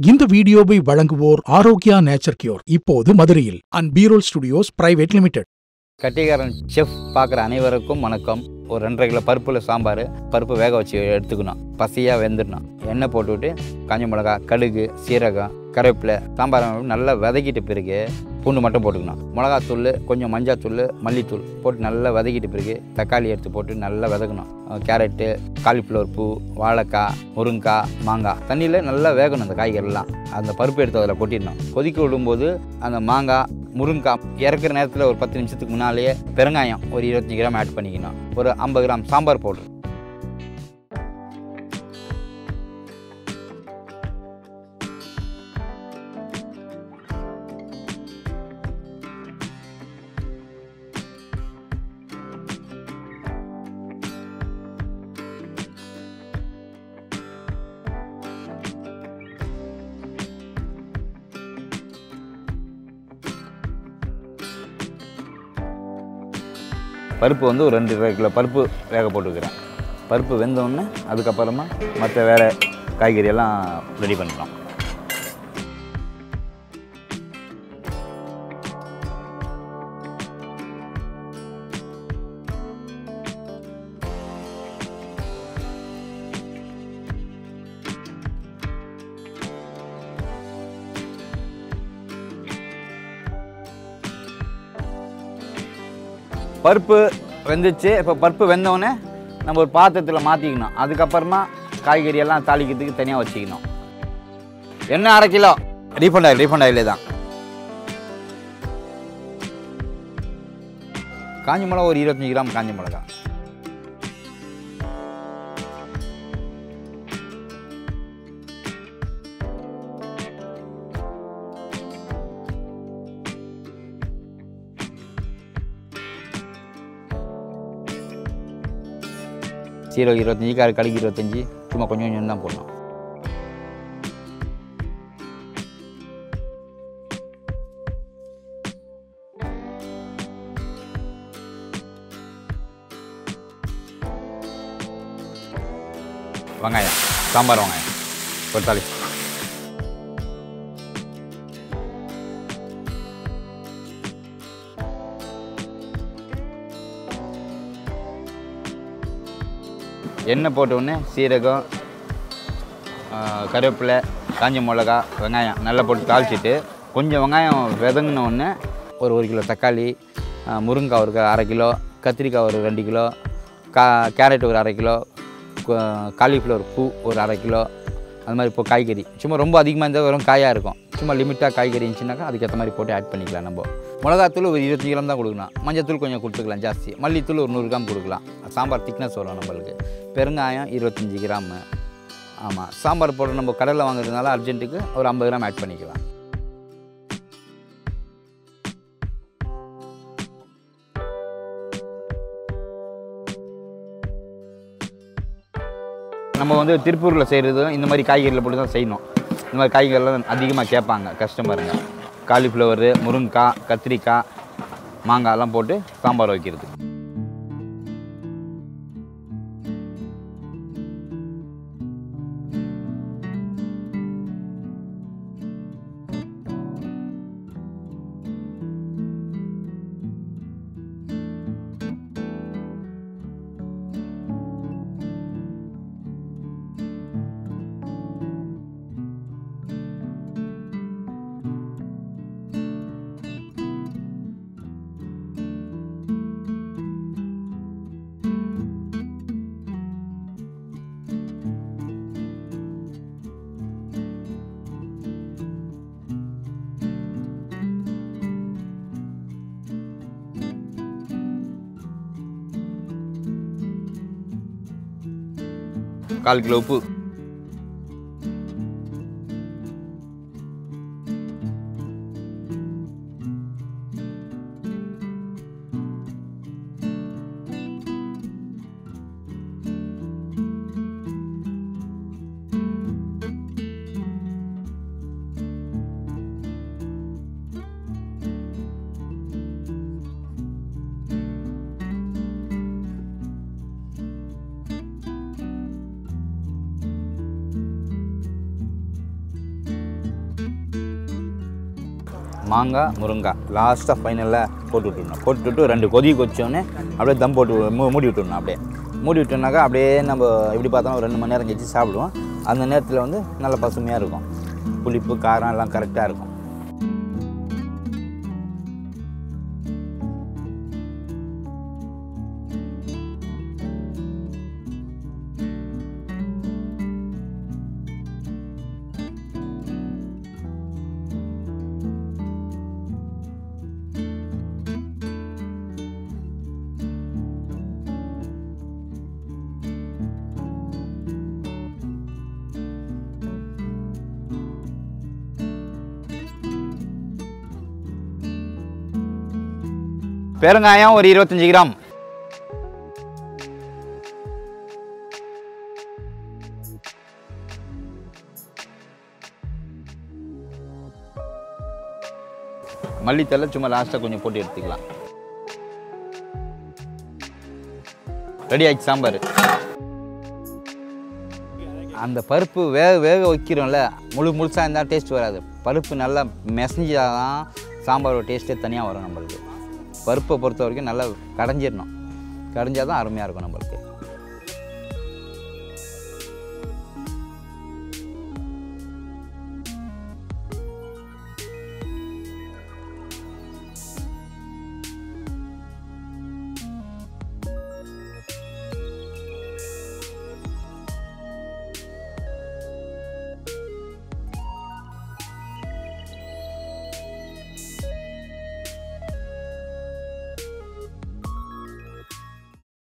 இந்த வீடியோவை வழங்குவோர் ஆரோக்கியா நேச்சர் கியூர் இப்போது மதுரையில் அண்ட் பீரோல் ஸ்டுடியோஸ் பிரைவேட் லிமிடெட் கட்டிகாரன் செஃப் பார்க்குற அனைவருக்கும் வணக்கம் ஒரு ரெண்டரை கிலோ பருப்பில் சாம்பார் பருப்பு வேக வச்சு எடுத்துக்கணும் பசியாக வெந்துடணும் எண்ணெய் போட்டுவிட்டு காஞ்ச மிளகா கடுகு சீரகம் கருவேப்பிலை சாம்பார் நல்லா வதக்கிட்ட பிறகு பூண்டு மட்டும் போட்டுக்கணும் மிளகாத்தூள் கொஞ்சம் மஞ்சாத்தூள் மல்லித்தூள் போட்டு நல்லா வதக்கிட்ட பிறகு தக்காளி எடுத்து போட்டு நல்லா வதக்கணும் அஹ் கேரட்டு காலிஃப்ளவர் பூ வாழைக்காய் முருங்கைக்காய் மாங்காய் தண்ணியில் நல்லா வேகணும் அந்த காய்கறிலாம் அந்த பருப்பு எடுத்து அதில் கொட்டிடணும் கொதிக்க விடும்போது அந்த மாங்காய் முருங்கைக்காய் இறக்குற நேரத்தில் ஒரு பத்து நிமிஷத்துக்கு முன்னாலேயே பெருங்காயம் ஒரு இருபத்தஞ்சி கிராம் ஆட் பண்ணிக்கணும் ஒரு ஐம்பது கிராம் சாம்பார் பவுடர் பருப்பு வந்து ஒரு ரெண்டு கிலோ பருப்பு வேக போட்டுக்கிறேன் பருப்பு வெந்தோடனே அதுக்கப்புறமா மற்ற வேறு காய்கறி எல்லாம் ரெடி பண்ணுறோம் பருப்பு வெந்துச்சு இப்போ பருப்பு வெந்தோடனே நம்ம ஒரு பாத்திரத்தில் மாற்றிக்கணும் அதுக்கப்புறமா காய்கறி எல்லாம் தாளிக்கிறதுக்கு தனியாக வச்சுக்கணும் எண்ணெய் அரை கிலோ ரீஃபண்ட் ஆயில் ரீஃபண்ட் ஆயிலே தான் காஞ்சி மிளகா ஒரு இருபத்தஞ்சி கிராம் காஞ்சி மிளகா சீரகம் இருபத்தஞ்சி கரு கடுகு இருபத்தஞ்சி சும்மா கொஞ்சம் கொஞ்சம் தான் போடணும் வெங்காயம் சாம்பார் வெங்காயம் ஒரு தாளி எண்ணெய் போட்ட உடனே சீரகம் ஆ, கருவேப்பிலை காஞ்ச மிளகா வெங்காயம் நல்லா போட்டு தாளிச்சிட்டு கொஞ்சம் வெங்காயம் விதங்கின உடனே ஒரு ஒரு கிலோ தக்காளி ஆ, முருங்கைக்காய் ஒரு அரை கிலோ கத்திரிக்காய் ஒரு ரெண்டு கிலோ கா கேரட் ஒரு அரை கிலோ காலிஃப்ளவர் பூ ஒரு அரை கிலோ அது மாதிரி இப்போ காய்கறி சும்மா ரொம்ப அதிகமாக இருந்தால் வெறும் காயாக இருக்கும் சும்மா லிமிட்டாக காய்கறி இருந்துச்சுனாக்கா அதுக்கேற்ற மாதிரி போட்டு ஆட் பண்ணிக்கலாம் நம்ம மிளகாத்தூள் ஒரு இருபத்தஞ்சி கிராம் தான் கொடுக்கணும் மஞ்சத்தூள் கொஞ்சம் கொடுத்துக்கலாம் ஜாஸ்தி மல்லித்தூள் ஒரு நூறு கிராம் கொடுக்கலாம் சாம்பார் திக்னஸ் வரும் நம்மளுக்கு பெருங்காயம் இருபத்தஞ்சி கிராமு ஆமாம் சாம்பார் போட்டு நம்ம கடையில் வாங்குறதுனால அர்ஜென்ட்டுக்கு ஒரு ஐம்பது கிராம் ஆட் பண்ணிக்கலாம் நம்ம வந்து திருப்பூரில் செய்கிறது இந்த மாதிரி காய்கறியில் போட்டு தான் செய்யணும் இந்த மாதிரி காய்கறிலாம் அதிகமாக கேட்பாங்க கஸ்டமருங்க காலிஃப்ளவரு முருங்கைக்காய் கத்திரிக்காய் மாங்காய்லாம் போட்டு சாம்பார் வைக்கிறது கால் கிலோ உப்பு மாங்காய் முருங்காய் லாஸ்ட்டாக ஃபைனலில் போட்டு விட்டுடணும் போட்டு விட்டு ரெண்டு கொதி கொச்சோடனே அப்படியே தம் போட்டு வி- மூ மூடி விட்டுடணும் அப்படியே மூடி விட்டோம்னாக்கா அப்படியே நம்ம எப்படி பார்த்தாலும் ஒரு ரெண்டு மணி நேரம் கழிச்சு சாப்பிடுவோம் அந்த நேரத்தில் வந்து நல்ல பசுமையாக இருக்கும் புளிப்பு காரம் எல்லாம் கரெக்டாக இருக்கும் பெருங்காயம் ஒரு இருபத்தஞ்சி கிராம் மல்லித்தலை சும்மா லாஸ்ட்டாக கொஞ்சம் போட்டு எடுத்துக்கலாம் ரெடி ஆயிடுச்சு சாம்பார் அந்த பருப்பு வேக வேக வைக்கிறோம்ல முழு முழுசாக இருந்தால் டேஸ்ட் வராது பருப்பு நல்லா மெசஞ்சால் தான் சாம்பாரோட டேஸ்ட்டே தனியாக வரும் நம்மளுக்கு பருப்பை பொறுத்த வரைக்கும் நல்லா கடைஞ்சிடணும் கடைஞ்சால் தான் அருமையாக இருக்கும் நம்மளுக்கு